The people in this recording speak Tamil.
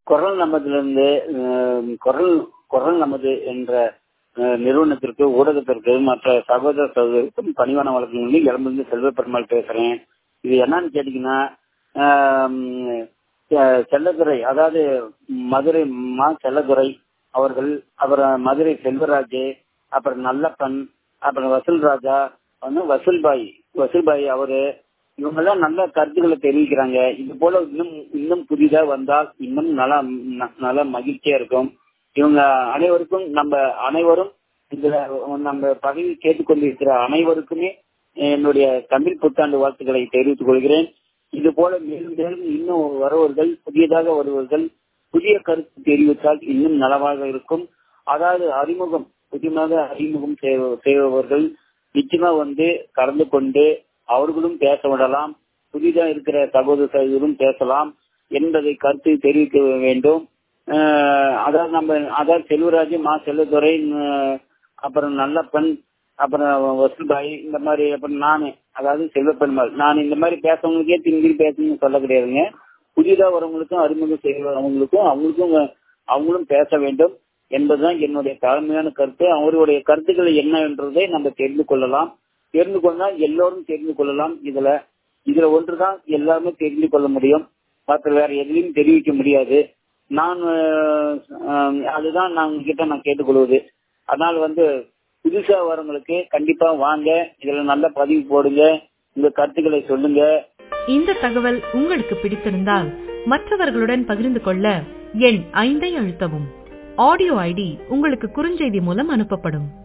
குரல் நமதிலிருந்து அஹ், குரல் குரல் நமது என்ற அஹ், நிறுவனத்திற்கு ஊடகத்திற்கு மற்ற சகோதர சகோதரிக்கும் பணிவான வழக்கங்கள் இளம்பிருந்து செல்வ பெருமாள் பேசுறேன் இது என்னன்னு கேட்டீங்கன்னா ஆம், செ- செல்லதுரை அதாவது மதுரை மா செல்லதுரை அவர்கள் அப்புறம் மதுரை செல்வராஜ் அப்புறம் நல்லப்பன் அப்புறம் வசூல் ராஜா வந்து வசூல்பாய் வசூல்பாய் அவரு இவங்க எல்லாம் நல்ல கருத்துக்களை தெரிவிக்கிறாங்க இது போல இன்னும் இன்னும் புதிதா வந்தால் இன்னும் நல்லா ந- நல்ல மகிழ்ச்சியா இருக்கும் இவங்க அனைவருக்கும் நம்ம அனைவரும் இதுல நம்ம பதவி கேட்டுக்கொண்டிருக்கிற அனைவருக்குமே என்னுடைய தமிழ் புத்தாண்டு வாழ்த்துக்களை தெரிவித்துக் கொள்கிறேன் இது போல மேலும் மேலும் இன்னும் வருவர்கள் புதியதாக வருவர்கள் புதிய கருத்து தெரிவித்தால் இன்னும் நலமாக இருக்கும் அதாவது அறிமுகம் புதியமாக அறிமுகம் செய்வ- செய்பவர்கள் நிச்சயமா வந்து கலந்து கொண்டு அவர்களும் பேச விடலாம் புதிதா இருக்கிற சகோதர சகோதரும் பேசலாம் என்பதை கருத்து தெரிவிக்க வேண்டும் அஹ் அதாவது நம்ம அதாவது செல்வராஜ் மா செல்வதுரை அஹ் அப்புறம் நல்லப்பன் அப்புறம் வசூல்பாய் இந்த மாதிரி அப்புறம் நானு அதாவது செல்வப்பெருமாள் நான் இந்த மாதிரி பேசவங்களுக்கே திரும்பி பேசணும்னு சொல்ல கிடையாதுங்க புதிதா வரவங்களுக்கும் அறிமுகம் செய்வவங்களுக்கும் அவங்களுக்கும் அவங்களும் பேச வேண்டும் என்பதுதான் என்னுடைய தாழ்மையான கருத்து அவருடைய கருத்துக்கள் என்னன்றதை நம்ம தெரிந்து கொள்ளலாம் தெரிந்து கொண்டால் எல்லோரும் தெரிந்து கொள்ளலாம் இதுல இதுல ஒன்றுதான் எல்லாருமே தெரிந்து கொள்ள முடியும் மற்ற வேற எதுலையும் தெரிவிக்க முடியாது நான் அஹ், அஹ், அதுதான் நான் உங்ககிட்ட நான் கேட்டுக்கொள்வது அதனால வந்து புதுசா வரவங்களுக்கு கண்டிப்பா வாங்க இதுல நல்ல பதிவு போடுங்க உங்க கருத்துக்களை சொல்லுங்க இந்த தகவல் உங்களுக்கு பிடித்திருந்தால் மற்றவர்களுடன் பகிர்ந்து கொள்ள எண் ஐந்தை அழுத்தவும் ஆடியோ ஐடி உங்களுக்கு குறுஞ்செய்தி மூலம் அனுப்பப்படும்